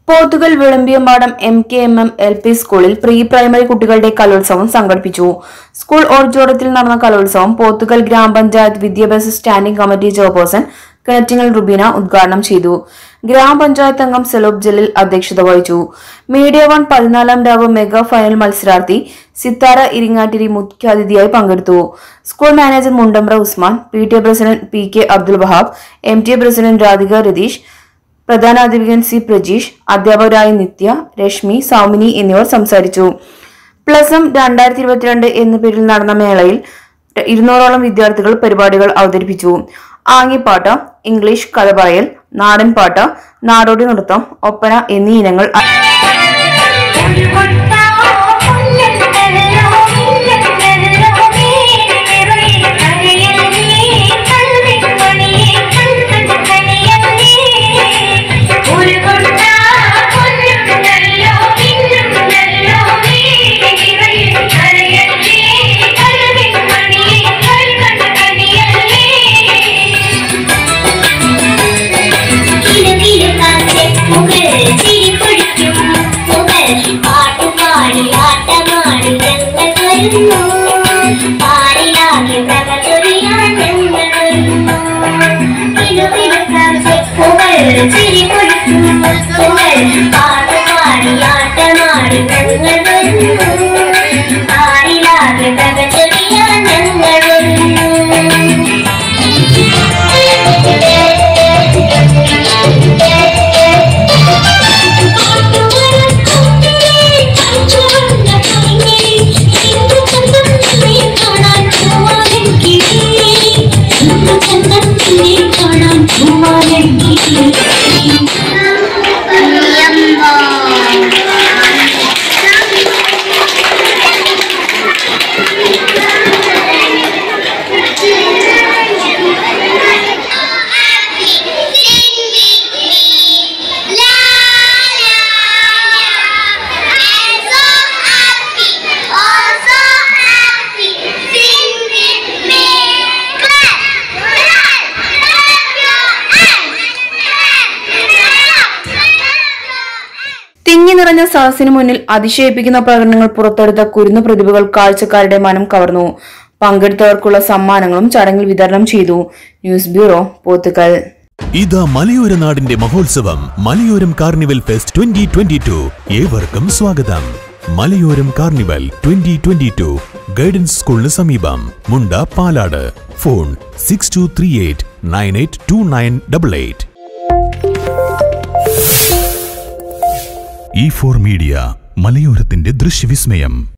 Pothukal Vilambiyampadam M K M M L P സ്കൂളിൽ pre primary കുട്ടികളുടെ കലോത്സവം സംഘടിപ്പിച്ചു സ്കൂൾ ഓഡിറ്റോറിയത്തിൽ നടന്ന കലോത്സവം പോത്തുകൽ ഗ്രാമപഞ്ചായത്ത് വിദ്യാഭ്യാസ standing committee chairperson Kinattingal Rubeena ഉദ്ഘാടനം ചെയ്തു ഗ്രാമപഞ്ചായത്ത് അംഗം സലോബ് ജലീൽ അധ്യക്ഷത വഹിച്ചു മീഡിയ വൺ പതിനാലാം രാവ് മെഗാ ഫൈനൽ മത്സരാർത്ഥി സിത്താര ഇരിങ്ങാട്ടിരി മുഖ്യാതിഥിയായി പങ്കെടുത്തു school manager Mundamra Usman P T A president P K Abdul Wahab M T A president Radhika Ratheesh പ്രധാനാധ്യാപകൻ സി പ്രജീഷ് അധ്യാപകരായ നിത്യ രശ്മി സൗമിനി എന്നിവർ സംസാരിച്ചു പ്ലസം രണ്ടായിരത്തി ഇരുപത്തിരണ്ട് എന്ന പേരിൽ നടന്ന മേളയിൽ ഇരുന്നൂറോളം വിദ്യാർത്ഥികൾ പരിപാടികൾ അവതരിപ്പിച്ചു ആംഗിപ്പാട്ട് ഇംഗ്ലീഷ് കഥ പറയൽ നാടൻ പാട്ട് നാടോടി നൃത്തം ഒപ്പന എന്നീ ഇനങ്ങൾ ഒരു കൊട്ടാവോ പുല്ലുണ്ടല്ലോ മില്ലുണ്ടല്ലോ നീരിറങ്ങി കരയല്ലേ കൽവിപ്പണിയെ കൺകണ്ട കണിയല്ലേ ഒരു കൊട്ടാ പുല്ലുണ്ടല്ലോ മില്ലുണ്ടല്ലോ നീരിറങ്ങി കരയല്ലേ കൽവിപ്പണിയെ കൺകണ്ട കണിയല്ലേ കിലുകിലുക്കാതെ മുകൾ ചിരിപ്പൊഴിക്കും മുകൾ പാട്ടുപാടി ആട്ടമാടി ഞങ്ങൾ വരുന്നു പാടിലാകെ പ്രകചൊരിയാൻ ഞങ്ങൾ വരുന്നു കിലുകിലുക്കാതെ മുകൾ ചിരിപ്പൊഴിക്കും മുകൾ പാട്ടുപാടി ആട്ടമാടി ഞങ്ങൾ വരുന്നു പാടിലാകെ പ്രകചൊരിയാൻ ഞങ്ങൾ വരുന്നു തിങ്ങി നിറഞ്ഞ സദസ്സിന് മുന്നിൽ അതിശയിപ്പിക്കുന്ന പ്രകടനങ്ങൾ പുറത്തെടുത്ത കുരുന്നു പ്രതിഭകൾ കാഴ്ചക്കാരുടെ മനം കവർന്നു പങ്കെടുത്തവർക്കുള്ള സമ്മാനങ്ങളും ചടങ്ങിൽ വിതരണം ചെയ്തു ന്യൂസ് ബ്യൂറോ പോത്തുകൽ ഇതാ മലയോര നാടിന്റെ മഹോത്സവം Malayoram carnival fest twenty twenty two ഏവർക്കും സ്വാഗതം Malayoram carnival twenty twenty two guidance സ്കൂളിന് സമീപം Munda Palad phone six two three eight nine eight two nine double eight E four media മലയോരത്തിന്റെ ദൃശ്യവിസ്മയം